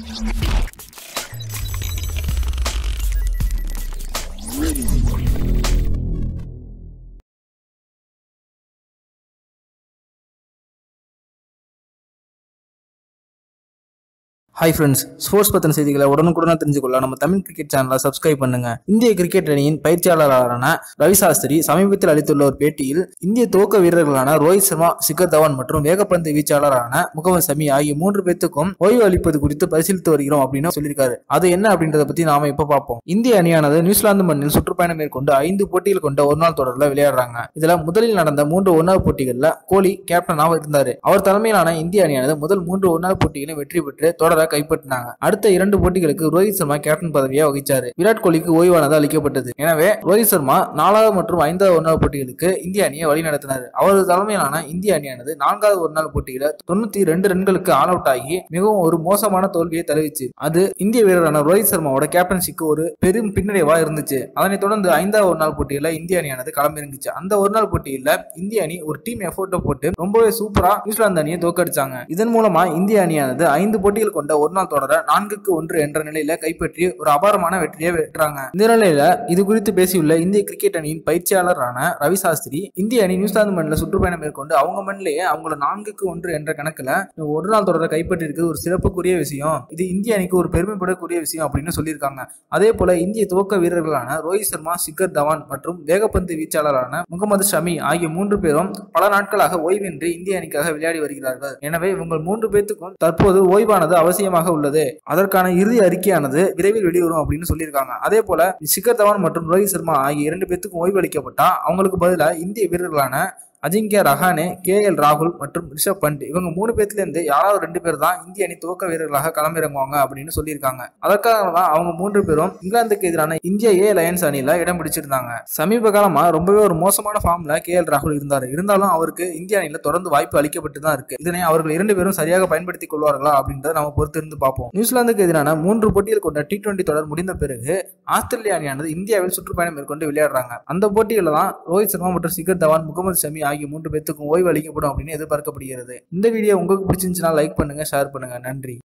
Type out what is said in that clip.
hi friends sports பற்றின செய்திகளை உடனுக்குடனாக தெரிஞ்சுக்கொள்ள நம்ம தமிழ் கிரிக்கெட் சேனலை சப்ஸ்கிரைப் பண்ணுங்க இந்திய கிரிக்கெட் அணியின் பயிற்சியாளரான ரவி சாஸ்திரி சமீபத்தில் அளித்துள்ள ஒரு பேட்டியில் இந்திய துவக்க வீரர்களான ரோஹித் சர்மா சிக்கர் தவான் மற்றும் வேகப்பந்து வீச்சாளரான முகமது சமி ஆகிய மூன்று பேத்துக்கும் ஓய்வு அளிப்பது குறித்து பரிசீலித்து வருகிறோம் அப்படின்னு சொல்லியிருக்காரு அது என்ன அப்படின்றத பத்தி நாம இப்ப பார்ப்போம் இந்திய அணியானது நியூசிலாந்து மண்ணில் சுற்றுப்பயணம் மேற்கொண்டு ஐந்து போட்டிகள் கொண்ட ஒரு நாள் தொடரில் விளையாடுறாங்க இதுல முதலில் நடந்த மூன்று ஒன்னாவது போட்டிகள்ல கோலி கேப்டனாக இருந்தாரு அவர் தலைமையிலான இந்திய அணியானது முதல் மூன்று ஒன்னாவது போட்டிகளையும் வெற்றி பெற்று தொடர கைப்பற்றினாங்க அடுத்த இரண்டு போட்டிகளுக்கு ரோஹித் சர்மா கேப்டன் பதவியை வகிச்சாரு விராட் கோலிக்கு ஓய்வானது அளிக்கப்பட்டது எனவே ரோஹித் சர்மா நாலாவது மற்றும் ஐந்தாவது ஒன்றாவது போட்டிகளுக்கு இந்திய அணியை வழிநடத்தினார் அவரது தலைமையிலான இந்திய அணியானது நான்காவது ஒரு நாள் போட்டியில தொண்ணூத்தி ரெண்டு ரன்களுக்கு ஆல் அவுட் ஆகி மிகவும் ஒரு மோசமான தோல்வியை தழுவிச்சு அது இந்திய வீரரான ரோஹித் சர்மாவோட கேப்டன்சிக்கு ஒரு பெரும் பின்னடைவா இருந்துச்சு அதனைத் தொடர்ந்து ஐந்தாவது ஒரு நாள் போட்டியில இந்திய அணியானது களமிறங்கிச்சு அந்த ஒரு நாள் போட்டியில இந்திய அணி ஒரு டீம் எஃபோர்ட்டை போட்டு ரொம்பவே சூப்பரா நியூசிலாந்து அணியை தோக்கடிச்சாங்க இதன் மூலமா இந்திய அணியானது ஐந்து போட்டிகள் கொண்ட ஒரு நாள் தொடர நான்குக்கு ஒன்று என்ற நிலையில கைப்பற்றி ஒரு அபாரமான வெற்றியை பெற்றாங்க இந்த நிலையில இது குறித்து பேசியுள்ள இந்திய கிரிக்கெட் அணியின் பயிற்சியாளரான ரவி சாஸ்திரி இந்திய அணி நியூசிலாந்து மண்ணில் சுற்றுப்பயணம் மேற்கொண்டு அவங்க மண்ணிலேயே அவங்கள நான்குக்கு ஒன்று என்ற கணக்குல ஒரு நாள் தொடரை கைப்பற்றி இருக்கிறது ஒரு சிறப்புக்குரிய விஷயம் இது இந்திய அணிக்கு ஒரு பெருமைப்படக்கூடிய விஷயம் அப்படின்னு சொல்லியிருக்காங்க அதே போல இந்திய துவக்க வீரர்களான ரோஹித் சர்மா சிக்கர் தவான் மற்றும் வேகப்பந்து வீச்சாளரான முகமது ஷமி ஆகிய மூன்று பேரும் பல நாட்களாக ஓய்வின்றி இந்திய அணிக்காக விளையாடி வருகிறார்கள் எனவே இவங்க மூன்று பேத்துக்கும் தற்போது ஓய்வானது அவசியமாக உள்ளது அதற்கான இறுதி அறிக்கையானது விரைவில் வெளிவரும் அப்படின்னு சொல்லியிருக்காங்க அதே போல சிக்கர் தவான் மற்றும் ரோஹித் சர்மா ஆகிய இரண்டு பேத்துக்கும் ஓய்வு அளிக்கப்பட்டா அவங்களுக்கு பதிலாக இந்திய வீரர்களான அஜிங்கிய ரஹானே கே எல் ராகுல் மற்றும் ரிஷப் பண்ட் இவங்க மூணு பேர்த்துல இருந்து யாராவது ரெண்டு பேர் தான் இந்திய அணி துவக்க வீரர்களாக களமிறங்குவாங்க அப்படின்னு சொல்லியிருக்காங்க அதற்காக தான் அவங்க மூன்று பேரும் இங்கிலாந்துக்கு எதிரான இந்திய ஏ லயன்ஸ் அணியில இடம் பிடிச்சிருந்தாங்க சமீப காலமா ரொம்பவே ஒரு மோசமான ஃபார்ம்ல கே எல் ராகுல் இருந்தார் இருந்தாலும் அவருக்கு இந்திய அணியில தொடர்ந்து வாய்ப்பு அளிக்கப்பட்டு தான் இருக்கு இதனை அவர்கள் இரண்டு பேரும் சரியாக பயன்படுத்திக் கொள்வார்களா அப்படின்றத நம்ம பொறுத்து இருந்து பார்ப்போம் நியூசிலாந்துக்கு எதிரான மூன்று போட்டிகள் கொண்ட டி டுவெண்டி தொடர் முடிந்த பிறகு ஆஸ்திரேலிய அணியானது இந்தியாவில் சுற்றுப்பயணம் மேற்கொண்டு விளையாடுறாங்க அந்த போட்டியில தான் ரோஹித் சர்மா மற்றும் சிகர் தவான் முகமது ஷமி ஆகிய மூன்று பேத்துக்கும் ஓய்வு அளிக்கப்படும் அப்படின்னு எதிர்பார்க்கப்படுகிறது இந்த வீடியோ உங்களுக்கு பிடிச்சிருந்துச்சுன்னா லைக் பண்ணுங்க ஷேர் பண்ணுங்க நன்றி